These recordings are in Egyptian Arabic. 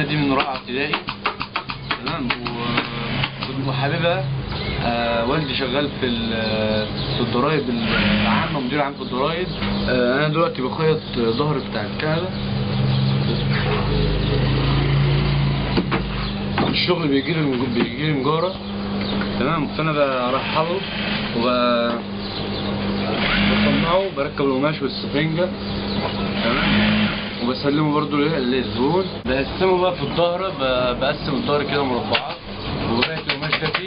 الشغلانه دي من رابعه ابتدائي تمام و- وحاببها آه والدي شغال في ال- في الضرايب العامه مدير عام في الضرايب آه انا دلوقتي بخيط ظهر بتاع الكنبه الشغل بيجي لي بيجي لي مجاره تمام فانا برحله وب بصنعه بركب القماش والسفنجة تمام وبسلمه برضو لل- للزبون بقسمه بقى في الظهر ب- بقسم الظهر كده مربعات وببيت القماش ده فيه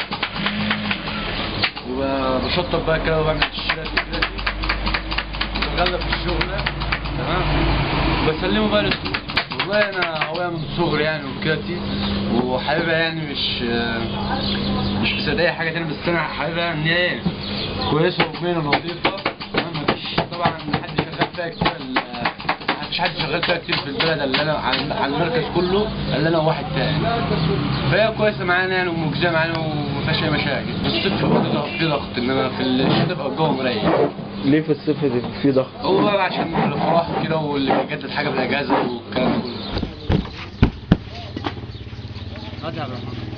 وبشطب بقى كده وبعمل الشيلات كده بغلف الشغل ده تمام وبسلمه بقى للزبون والله انا هواية من صغري يعني وكاتي وحاببها يعني مش مش بصدق اي حاجه تانية بس انا حاببها ان هي إيه؟ كويسه ومهنه نظيفه تمام مفيش طبعا حد شغال فيها كتير ال- مفيش حد شغال فيها كتير في البلد اللي انا على على المركز كله الا انا وواحد تاني فهي كويسه معانا يعني ومجزيه معانا ومفيهاش اي مشاكل بس الصيف في ضغط في ضغط انما في الشتاء بيبقى الجو مريح ليه في الصيف دي في ضغط هو بقى عشان الافراح كده واللي بيجدد حاجه بالاجازه والكلام ده كله هات يا عبد الرحمن